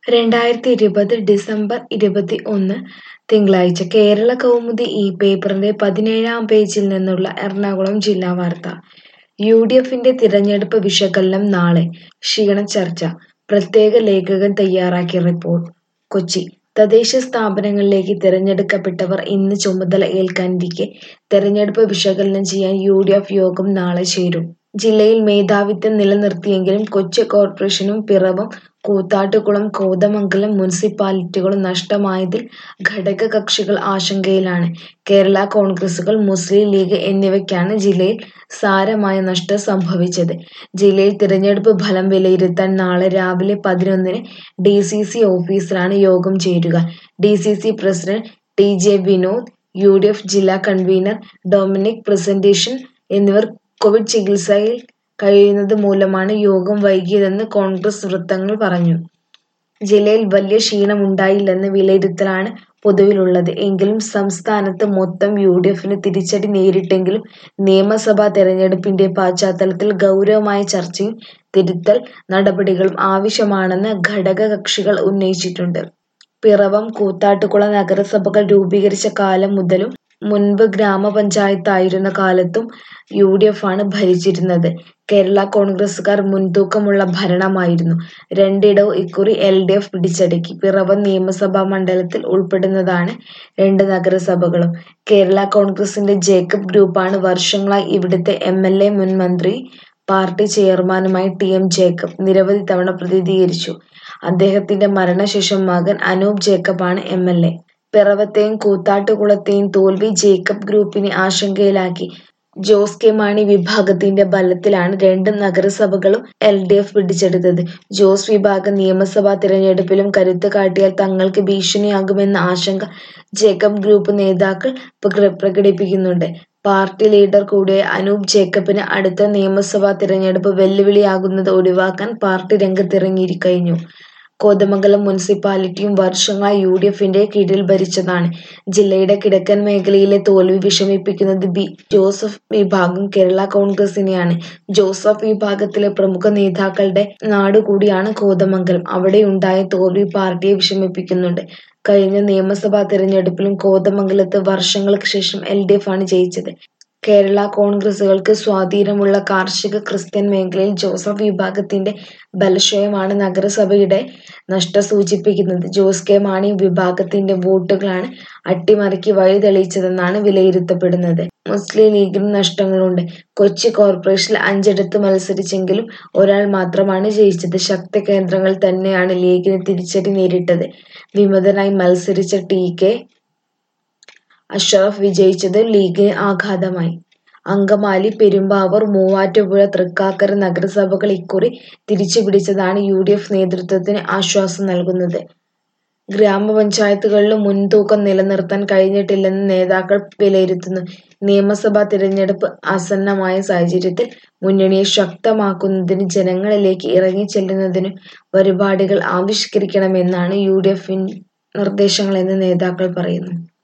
രണ്ടായിരത്തി ഇരുപത് ഡിസംബർ ഇരുപത്തി ഒന്ന് തിങ്കളാഴ്ച കേരള കൗമുദി ഈ പേപ്പറിന്റെ പതിനേഴാം പേജിൽ നിന്നുള്ള എറണാകുളം ജില്ലാ വാർത്ത യു ഡി എഫിന്റെ തിരഞ്ഞെടുപ്പ് വിശകലനം നാളെ ക്ഷീണചർച്ച പ്രത്യേക ലേഖകൻ തയ്യാറാക്കിയ റിപ്പോർട്ട് കൊച്ചി തദ്ദേശ സ്ഥാപനങ്ങളിലേക്ക് തിരഞ്ഞെടുക്കപ്പെട്ടവർ ഇന്ന് ചുമതല ഏൽക്കാനിരിക്കെ തെരഞ്ഞെടുപ്പ് വിശകലനം ചെയ്യാൻ യു ഡി എഫ് യോഗം നാളെ ചേരും ജില്ലയിൽ മേധാവിത്വം നിലനിർത്തിയെങ്കിലും കൊച്ചി കോർപ്പറേഷനും പിറവം കൂത്താട്ടുകുളം കോതമംഗലം മുനിസിപ്പാലിറ്റികളും നഷ്ടമായതിൽ ഘടകകക്ഷികൾ ആശങ്കയിലാണ് കേരള കോൺഗ്രസുകൾ മുസ്ലിം ലീഗ് എന്നിവയ്ക്കാണ് ജില്ലയിൽ സാരമായ നഷ്ടം സംഭവിച്ചത് ജില്ലയിൽ തിരഞ്ഞെടുപ്പ് ഫലം വിലയിരുത്താൻ നാളെ രാവിലെ പതിനൊന്നിന് ഡി സി സി ഓഫീസിലാണ് യോഗം ചേരുക D C C president T J Vinod U D F ജില്ലാ കൺവീനർ ഡൊമിനിക് പ്രസന്റേഷൻ എന്നിവർ കോവിഡ് ചികിത്സയിൽ കഴിയുന്നത് മൂലമാണ് യോഗം വൈകിയതെന്ന് കോൺഗ്രസ് വൃത്തങ്ങൾ പറഞ്ഞു ജില്ലയിൽ വലിയ ക്ഷീണമുണ്ടായില്ലെന്ന വിലയിരുത്തലാണ് പൊതുവിലുള്ളത് എങ്കിലും സംസ്ഥാനത്ത് മൊത്തം യു ഡി എഫിന് തിരിച്ചടി നേരിട്ടെങ്കിലും നിയമസഭാ തെരഞ്ഞെടുപ്പിന്റെ പശ്ചാത്തലത്തിൽ ഗൗരവമായ ചർച്ചയും തിരുത്തൽ നടപടികളും ആവശ്യമാണെന്ന് ഘടകകക്ഷികൾ ഉന്നയിച്ചിട്ടുണ്ട് പിറവം കൂത്താട്ടുകുളം നഗരസഭകൾ രൂപീകരിച്ച കാലം മുതലും മുൻപ് ഗ്രാമപഞ്ചായത്തായിരുന്ന കാലത്തും യു ഡി എഫ് ആണ് ഭരിച്ചിരുന്നത് കേരള കോൺഗ്രസുകാർ മുൻതൂക്കമുള്ള ഭരണമായിരുന്നു രണ്ടിടവും ഇക്കുറി എൽ ഡി എഫ് പിടിച്ചടക്കി പിറവം നിയമസഭാ മണ്ഡലത്തിൽ ഉൾപ്പെടുന്നതാണ് രണ്ട് നഗരസഭകളും കേരള കോൺഗ്രസിന്റെ ജേക്കബ് ഗ്രൂപ്പാണ് വർഷങ്ങളായി ഇവിടുത്തെ എം എൽ എ മുൻ മന്ത്രി പാർട്ടി ചെയർമാനുമായി ടി എം ജേക്കബ് നിരവധി തവണ പ്രതിനിധീകരിച്ചു അദ്ദേഹത്തിന്റെ മരണശേഷം മകൻ അനൂപ് ജേക്കബാണ് എം എൽ എ പിറവത്തെയും കൂത്താട്ടുകുളത്തെയും തോൽവി ജേക്കബ് ഗ്രൂപ്പിനെ ആശങ്കയിലാക്കി ജോസ് കെ മാണി വിഭാഗത്തിന്റെ ബലത്തിലാണ് രണ്ട് നഗരസഭകളും എൽ ഡി എഫ് പിടിച്ചെടുത്തത് ജോസ് വിഭാഗം നിയമസഭാ തിരഞ്ഞെടുപ്പിലും കരുത്ത് കാട്ടിയാൽ തങ്ങൾക്ക് ഭീഷണിയാകുമെന്ന ആശങ്ക ജേക്കബ് ഗ്രൂപ്പ് നേതാക്കൾ പ്രകടിപ്പിക്കുന്നുണ്ട് പാർട്ടി ലീഡർ കൂടിയ അനൂപ് ജേക്കബിന് അടുത്ത നിയമസഭാ തിരഞ്ഞെടുപ്പ് വെല്ലുവിളിയാകുന്നത് ഒഴിവാക്കാൻ പാർട്ടി രംഗത്തിറങ്ങിക്കഴിഞ്ഞു കോതമംഗലം മുനിസിപ്പാലിറ്റിയും വർഷങ്ങളായി യു ഡി എഫിന്റെ കീഴിൽ ഭരിച്ചതാണ് ജില്ലയുടെ കിഴക്കൻ മേഖലയിലെ തോൽവി വിഷമിപ്പിക്കുന്നത് ബി ജോസഫ് വിഭാഗം കേരള കോൺഗ്രസിനെയാണ് ജോസഫ് വിഭാഗത്തിലെ പ്രമുഖ നേതാക്കളുടെ നാടുകൂടിയാണ് കോതമംഗലം അവിടെയുണ്ടായ തോൽവി പാർട്ടിയെ വിഷമിപ്പിക്കുന്നുണ്ട് കഴിഞ്ഞ നിയമസഭാ തിരഞ്ഞെടുപ്പിലും കോതമംഗലത്ത് വർഷങ്ങൾക്ക് ശേഷം എൽ ഡി എഫ് ആണ് ജയിച്ചത് കേരള കോൺഗ്രസുകൾക്ക് സ്വാധീനമുള്ള കാർഷിക ക്രിസ്ത്യൻ മേഖലയിൽ ജോസഫ് വിഭാഗത്തിന്റെ ബലക്ഷയമാണ് നഗരസഭയുടെ നഷ്ടം സൂചിപ്പിക്കുന്നത് ജോസ് കെ മാണി വിഭാഗത്തിന്റെ വോട്ടുകളാണ് അട്ടിമറിക്ക് വഴി തെളിയിച്ചതെന്നാണ് വിലയിരുത്തപ്പെടുന്നത് മുസ്ലിം ലീഗിനും നഷ്ടങ്ങളുണ്ട് കൊച്ചി കോർപ്പറേഷനിൽ അഞ്ചിടത്ത് മത്സരിച്ചെങ്കിലും ഒരാൾ മാത്രമാണ് ജയിച്ചത് ശക്തി കേന്ദ്രങ്ങൾ തന്നെയാണ് ലീഗിന് തിരിച്ചടി നേരിട്ടത് വിമതനായി മത്സരിച്ച ടി കെ അഷറഫ് വിജയിച്ചത് ലീഗിന് ആഘാതമായി അങ്കമാലി പെരുമ്പാവൂർ മൂവാറ്റുപുഴ തൃക്കാക്കര നഗരസഭകൾ ഇക്കുറി തിരിച്ചുപിടിച്ചതാണ് യു ഡി എഫ് നേതൃത്വത്തിന് ആശ്വാസം നൽകുന്നത് ഗ്രാമപഞ്ചായത്തുകളിലും മുൻതൂക്കം നിലനിർത്താൻ കഴിഞ്ഞിട്ടില്ലെന്ന് നേതാക്കൾ വിലയിരുത്തുന്നു നിയമസഭാ തിരഞ്ഞെടുപ്പ് ആസന്നമായ സാഹചര്യത്തിൽ മുന്നണിയെ ശക്തമാക്കുന്നതിന് ജനങ്ങളിലേക്ക് ഇറങ്ങിച്ചെല്ലുന്നതിന് പരിപാടികൾ ആവിഷ്കരിക്കണമെന്നാണ് യു ഡി എഫ് നിർദ്ദേശങ്ങളെന്ന് നേതാക്കൾ പറയുന്നു